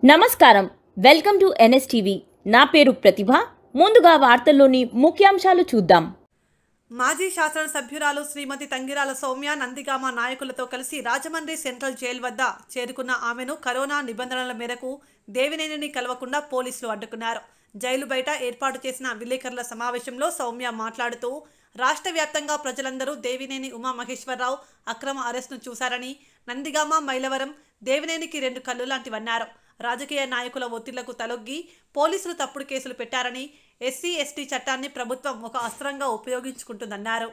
నమస్కారం welcome to NSTV నా పేరు ప్రతిభ ముందుగా వార్తల్లోని ముఖ్యాంశాలు చూద్దాం మాజీ శాసనసభ్యురాలు శ్రీమతి తంగిరాల సౌమ్య నందిగామ నాయకులతో కలిసి రాజమండ్రి సెంట్రల్ జైలు వద్ద చేరుకున్న ఆమెను కరోనా నిబంధనల మేరకు దేవినేనిని కలవకుండా పోలీసులు అడ్డుకున్నారు జైలు బయట ఏర్పాటు చేసిన విలేకరుల సమావేశంలో సౌమ్య మాట్లాడుతూ రాష్ట్ర వ్యాప్తంగా ప్రజలందరూ దేవినేని ఉమామహేశ్వరరావు అక్రమ అరెస్ట్ను చూశారని నందిగామ మైలవరం దేవినేనికి రెండు కళ్ళు లాంటివన్నారు రాజకీయ నాయకుల ఒత్తిళ్లకు తలొగ్గి పోలీసులు తప్పుడు కేసులు పెట్టారని ఎస్సీ ఎస్టీ చట్టాన్ని ప్రభుత్వం ఒక అస్త్రంగా ఉపయోగించుకుంటుందన్నారు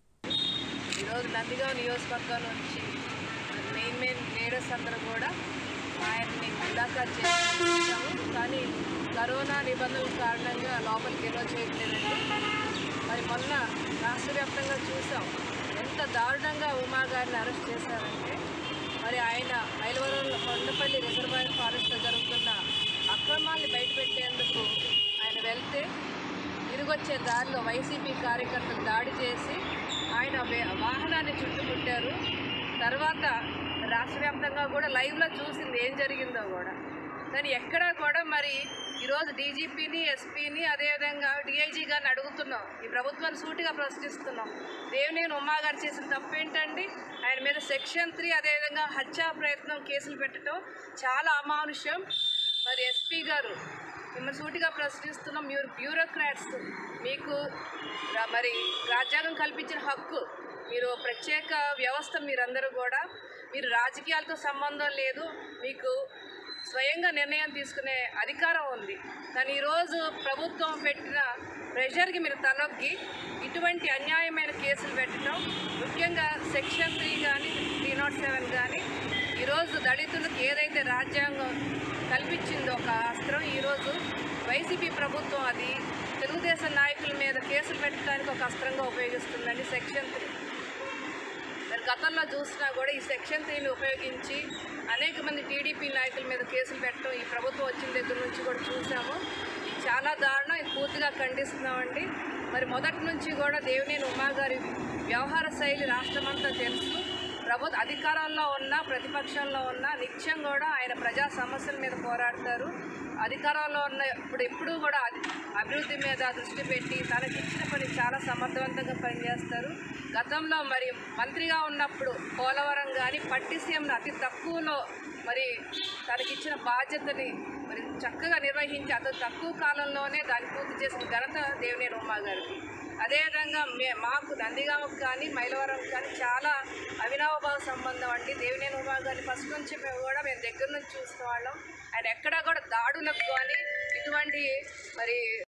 ఈరోజు నందిగాం నియోజకవర్గం నుంచి మెయిన్ మెయిన్ లీడర్స్ అందరూ కూడా ఆయన్ని ములాఖాత్ చేసాము కానీ కరోనా నిబంధనల కారణంగా లోపలికి ఎన్నో చేయట్లేదండి మరి మొన్న రాష్ట్ర వ్యాప్తంగా చూసాం ఎంత దారుణంగా ఉమా గారిని అరెస్ట్ చేశారంటే మరి ఆయన మైలవరంలో కొండపల్లి రిజర్వాయర్ ఫారెస్ట్లో జరుగుతున్న అక్రమాల్ని బయటపెట్టేందుకు ఆయన వెళ్తే తిరిగొచ్చే దారిలో వైసీపీ కార్యకర్తలు దాడి చేసి ఆయన వే- వాహనాన్ని చుట్టుముట్టారు తర్వాత రాష్ట్ర వ్యాప్తంగా కూడా లైవ్లో చూసింది ఏం జరిగిందో కూడా కానీ ఎక్కడా కూడా మరి ఈరోజు డీజీపీని ఎస్పీని అదేవిధంగా డిఐజీ గారిని అడుగుతున్నాం ఈ ప్రభుత్వాన్ని సూటిగా ప్రశ్నిస్తున్నాం దేవినేని ఉమ్మా గారు చేసిన తప్పు ఏంటండి ఆయన మీద సెక్షన్ త్రీ అదేవిధంగా హత్యా ప్రయత్నం కేసులు పెట్టడం చాలా అమానుష్యం మరి ఎస్పీ గారు మిమ్మల్ని సూటిగా ప్రశ్నిస్తున్నాం మీరు బ్యూరోక్రాట్స్ మీకు రా- మరి రాజ్యాంగం కల్పించిన హక్కు మీరు ప్రత్యేక వ్యవస్థ మీరందరూ కూడా మీరు రాజకీయాలతో సంబంధం లేదు మీకు స్వయంగా నిర్ణయం తీసుకునే అధికారం ఉంది కానీ ఈరోజు ప్రభుత్వం పెట్టిన ప్రెషర్కి మీరు తలొగ్గి ఇటువంటి అన్యాయమైన కేసులు పెట్టడం ముఖ్యంగా సెక్షన్ త్రీ కానీ త్రీ నాట్ సెవెన్ కానీ ఈరోజు దళితులకు ఏదైతే రాజ్యాంగం కల్పించిందో ఒక అస్త్రం ఈరోజు వైసీపీ ప్రభుత్వం అది తెలుగుదేశం నాయకుల మీద కేసులు పెట్టడానికి ఒక అస్త్రంగా ఉపయోగిస్తుందండి సెక్షన్ త్రీ మరి గతంలో చూసినా కూడా ఈ సెక్షన్ త్రీని ఉపయోగించి అనేక మంది టీడీపీ నాయకుల మీద కేసులు పెట్టడం ఈ ప్రభుత్వం వచ్చిన దగ్గర నుంచి కూడా చూసాము ఇది చాలా దారుణం ఇది పూర్తిగా ఖండిస్తున్నామండి మరి మొదటి నుంచి కూడా దేవినేని ఉమా గారి వ్యవహార శైలి రాష్ట్రమంతా తెలుసు ప్రభుత్వ అధికారంలో ఉన్న ప్రతిపక్షంలో ఉన్న నిత్యం కూడా ఆయన ప్రజా సమస్యల మీద పోరాడతారు అధికారంలో ఉన్న ఇప్పుడు ఎప్పుడూ కూడా అధి- అభివృద్ధి మీద దృష్టి పెట్టి తనకిచ్చిన పని చాలా సమర్థవంతంగా పనిచేస్తారు గతంలో మరి మంత్రిగా ఉన్నప్పుడు పోలవరం కానీ పట్టిసీఎంను అతి తక్కువలో మరి తనకిచ్చిన బాధ్యతని మరి చక్కగా నిర్వహించి అతి తక్కువ కాలంలోనే దాన్ని పూర్తి చేసిన ఘనత దేవినేని ఉమా గారికి అదేవిధంగా మే మాకు నందిగామకు కానీ మైలవరం కానీ చాలా అవినావభావ సంబంధం అండి దేవినేని ఉమా గారిని ఫస్ట్ నుంచి మేము కూడా మేము దగ్గర నుంచి చూసిన వాళ్ళం ఆయన ఎక్కడా కూడా దాడులకు కానీ ఇటువంటి మరి